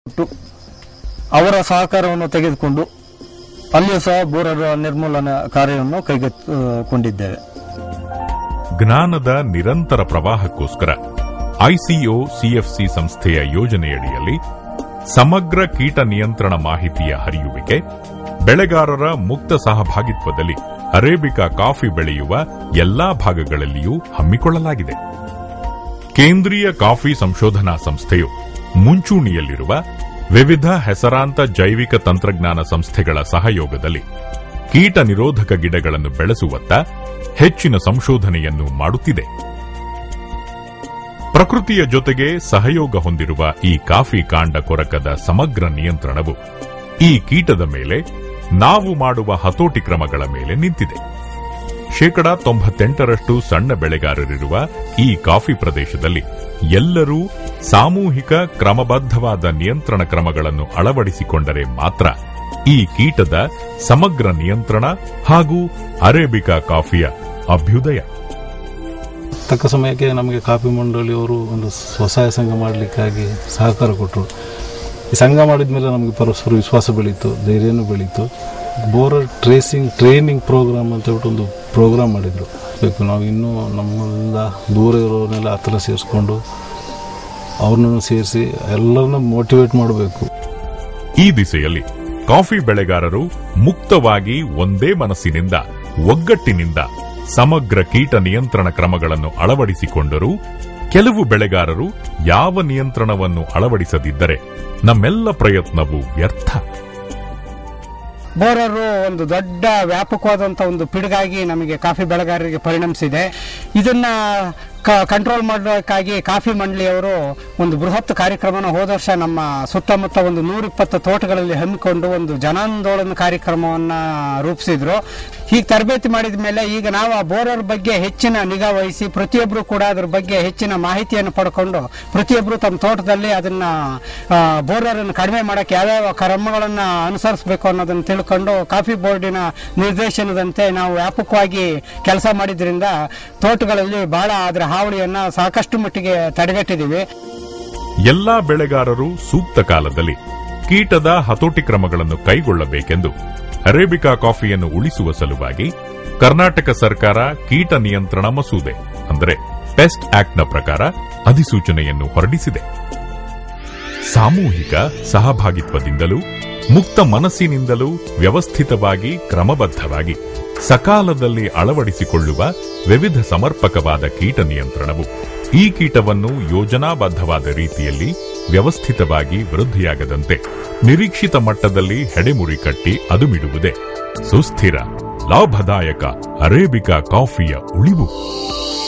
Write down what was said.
ಕೊಟ್ಟು ಅವರ ಸಹಕಾರವನ್ನು ತೆಗೆದುಕೊಂಡು ಅಲ್ಲಿಯೂ ಸಹ ಬೋರರ ನಿರ್ಮೂಲನ ಕಾರ್ಯವನ್ನು ಕೈಗೆತ್ತಿಕೊಂಡಿದ್ದೇವೆ ಜ್ಞಾನದ ನಿರಂತರ ಪ್ರವಾಹಕ್ಕೋಸ್ಕರ ಐಸಿಒ ಸಿಎಫ್ಸಿ ಸಂಸ್ಥೆಯ ಯೋಜನೆಯಡಿಯಲ್ಲಿ ಸಮಗ್ರ ಕೀಟ ನಿಯಂತ್ರಣ ಮಾಹಿತಿಯ ಹರಿಯುವಿಕೆ ಬೆಳೆಗಾರರ ಮುಕ್ತ ಸಹಭಾಗಿತ್ವದಲ್ಲಿ ಅರೇಬಿಕಾ ಕಾಫಿ ಬೆಳೆಯುವ ಎಲ್ಲಾ ಭಾಗಗಳಲ್ಲಿಯೂ ಹಮ್ಮಿಕೊಳ್ಳಲಾಗಿದೆ ಕೇಂದ್ರೀಯ ಕಾಫಿ ಸಂಶೋಧನಾ ಸಂಸ್ಥೆಯು ಮುಂಚೂಣಿಯಲ್ಲಿರುವ ವಿವಿಧ ಹೆಸರಾಂತ ಜೈವಿಕ ತಂತ್ರಜ್ಞಾನ ಸಂಸ್ಥೆಗಳ ಸಹಯೋಗದಲ್ಲಿ ಕೀಟ ನಿರೋಧಕ ಗಿಡಗಳನ್ನು ಬೆಳೆಸುವತ್ತ ಹೆಚ್ಚಿನ ಸಂಶೋಧನೆಯನ್ನು ಮಾಡುತ್ತಿದೆ ಪ್ರಕೃತಿಯ ಜೊತೆಗೆ ಸಹಯೋಗ ಹೊಂದಿರುವ ಈ ಕಾಫಿ ಕಾಂಡ ಕೊರಕದ ಸಮಗ್ರ ನಿಯಂತ್ರಣವು ಈ ಕೀಟದ ಮೇಲೆ ನಾವು ಮಾಡುವ ಹತೋಟಿ ಕ್ರಮಗಳ ಮೇಲೆ ನಿಂತಿದೆ ಶೇಕಡ ತೊಂಬತ್ತೆಂಟರಷ್ಟು ಸಣ್ಣ ಬೆಳೆಗಾರರಿರುವ ಈ ಕಾಫಿ ಪ್ರದೇಶದಲ್ಲಿ ಎಲ್ಲರೂ ಸಾಮೂಹಿಕ ಕ್ರಮಬದ್ಧವಾದ ನಿಯಂತ್ರಣ ಕ್ರಮಗಳನ್ನು ಅಳವಡಿಸಿಕೊಂಡರೆ ಮಾತ್ರ ಈ ಕೀಟದ ಸಮಗ್ರ ನಿಯಂತ್ರಣ ಹಾಗೂ ಅರೇಬಿಕಾ ಕಾಫಿಯ ಅಭ್ಯುದಯ ತಕ್ಕ ಸಮಯಕ್ಕೆ ನಮಗೆ ಕಾಫಿ ಮಂಡಳಿಯವರು ಒಂದು ಸ್ವಸಹಾಯ ಸಂಘ ಮಾಡಲಿಕ್ಕಾಗಿ ಸಹಕಾರ ಕೊಟ್ಟರು ಈ ಸಂಘ ಮಾಡಿದ ಮೇಲೆ ನಮಗೆ ಪರಸ್ಪರ ವಿಶ್ವಾಸ ಬೆಳೀತು ಧೈರ್ಯನೂ ಬೆಳೀತು ಬೋರರ್ ಟ್ರೇಸಿಂಗ್ ಟ್ರೈನಿಂಗ್ ಪ್ರೋಗ್ರಾಮ್ ಅಂತ ಹೇಳ್ಬಿಟ್ಟು ಒಂದು ಪ್ರೋಗ್ರಾಮ್ ಮಾಡಿದರು ಬೇಕು ನಾವು ಇನ್ನೂ ನಮ್ಮೆಲ್ಲ ದೂರ ಇರೋರನ್ನೆಲ್ಲ ಹತ್ರ ಸೇರಿಸ್ಕೊಂಡು ಅವ್ರನ್ನೂ ಸೇರಿಸಿ ಎಲ್ಲರನ್ನ ಮೋಟಿವೇಟ್ ಮಾಡಬೇಕು ಈ ದಿಸೆಯಲ್ಲಿ ಕಾಫಿ ಬೆಳೆಗಾರರು ಮುಕ್ತವಾಗಿ ಒಂದೇ ಮನಸ್ಸಿನಿಂದ ಒಗ್ಗಟ್ಟಿನಿಂದ ಸಮಗ್ರ ಕೀಟ ನಿಯಂತ್ರಣ ಕ್ರಮಗಳನ್ನು ಅಳವಡಿಸಿಕೊಂಡರೂ ಕೆಲವು ಬೆಳೆಗಾರರು ಯಾವ ನಿಯಂತ್ರಣವನ್ನು ಅಳವಡಿಸದಿದ್ದರೆ ನಮ್ಮೆಲ್ಲ ಪ್ರಯತ್ನವು ವ್ಯರ್ಥ ಬೋರರು ಒಂದು ದೊಡ್ಡ ವ್ಯಾಪಕವಾದಂಥ ಒಂದು ಪಿಡುಗಾಗಿ ನಮಗೆ ಕಾಫಿ ಬೆಳೆಗಾರರಿಗೆ ಪರಿಣಮಿಸಿದೆ ಇದನ್ನ ಕಂಟ್ರೋಲ್ ಮಾಡೋಕ್ಕಾಗಿ ಕಾಫಿ ಮಂಡಳಿಯವರು ಒಂದು ಬೃಹತ್ ಕಾರ್ಯಕ್ರಮನ ಹೋದ ವರ್ಷ ನಮ್ಮ ಸುತ್ತಮುತ್ತ ಒಂದು ನೂರಿಪ್ಪತ್ತು ತೋಟಗಳಲ್ಲಿ ಹಮ್ಮಿಕೊಂಡು ಒಂದು ಜನಾಂದೋಲನ ಕಾರ್ಯಕ್ರಮವನ್ನ ರೂಪಿಸಿದ್ರು ಹೀಗೆ ತರಬೇತಿ ಮಾಡಿದ ಮೇಲೆ ಈಗ ನಾವು ಆ ಬೋರರ್ ಬಗ್ಗೆ ಹೆಚ್ಚಿನ ನಿಗಾ ವಹಿಸಿ ಪ್ರತಿಯೊಬ್ಬರು ಕೂಡ ಅದ್ರ ಬಗ್ಗೆ ಹೆಚ್ಚಿನ ಮಾಹಿತಿಯನ್ನು ಪಡ್ಕೊಂಡು ಪ್ರತಿಯೊಬ್ಬರು ತಮ್ಮ ತೋಟದಲ್ಲಿ ಅದನ್ನ ಬೋರರ್ ಅನ್ನು ಕಡಿಮೆ ಮಾಡಕ್ಕೆ ಯಾವ್ಯಾವ ಕ್ರಮಗಳನ್ನ ಅನುಸರಿಸಬೇಕು ಅನ್ನೋದನ್ನ ತಿಳ್ಕೊಂಡು ಕಾಫಿ ಬೋರ್ಡಿನ ನಿರ್ದೇಶನದಂತೆ ನಾವು ವ್ಯಾಪಕವಾಗಿ ಕೆಲಸ ಮಾಡಿದ್ರಿಂದ ತೋಟಗಳಲ್ಲಿ ಬಹಳ ಅದರ ಹಾವಳಿಯನ್ನ ಸಾಕಷ್ಟು ಮಟ್ಟಿಗೆ ತಡೆಗಟ್ಟಿದ್ದೀವಿ ಎಲ್ಲಾ ಬೆಳೆಗಾರರು ಸೂಕ್ತ ಕಾಲದಲ್ಲಿ ಕೀಟದ ಹತೋಟಿ ಕ್ರಮಗಳನ್ನು ಕೈಗೊಳ್ಳಬೇಕೆಂದು ಅರೇಬಿಕಾ ಕಾಫಿಯನ್ನು ಉಳಿಸುವ ಸಲುವಾಗಿ ಕರ್ನಾಟಕ ಸರ್ಕಾರ ಕೀಟ ನಿಯಂತ್ರಣ ಮಸೂದೆ ಅಂದರೆ ಪೆಸ್ಟ್ ಆಕ್ಟ್ನ ಪ್ರಕಾರ ಅಧಿಸೂಚನೆಯನ್ನು ಹೊರಡಿಸಿದೆ ಸಾಮೂಹಿಕ ಸಹಭಾಗಿತ್ವದಿಂದಲೂ ಮುಕ್ತ ಮನಸ್ಸಿನಿಂದಲೂ ವ್ಯವಸ್ಥಿತವಾಗಿ ಕ್ರಮಬದ್ಧವಾಗಿ ಸಕಾಲದಲ್ಲಿ ಅಳವಡಿಸಿಕೊಳ್ಳುವ ವಿವಿಧ ಸಮರ್ಪಕವಾದ ಕೀಟ ನಿಯಂತ್ರಣವು ಈ ಕೀಟವನ್ನು ಯೋಜನಾಬದ್ಧವಾದ ರೀತಿಯಲ್ಲಿ ವ್ಯವಸ್ಥಿತವಾಗಿ ವೃದ್ಧಿಯಾಗದಂತೆ ನಿರೀಕ್ಷಿತ ಮಟ್ಟದಲ್ಲಿ ಹೆಡೆಮುರಿ ಕಟ್ಟಿ ಅದುಮಿಡುವುದೇ ಸುಸ್ಥಿರ ಲಾಭದಾಯಕ ಅರೇಬಿಕಾ ಕಾಫಿಯ ಉಳಿವು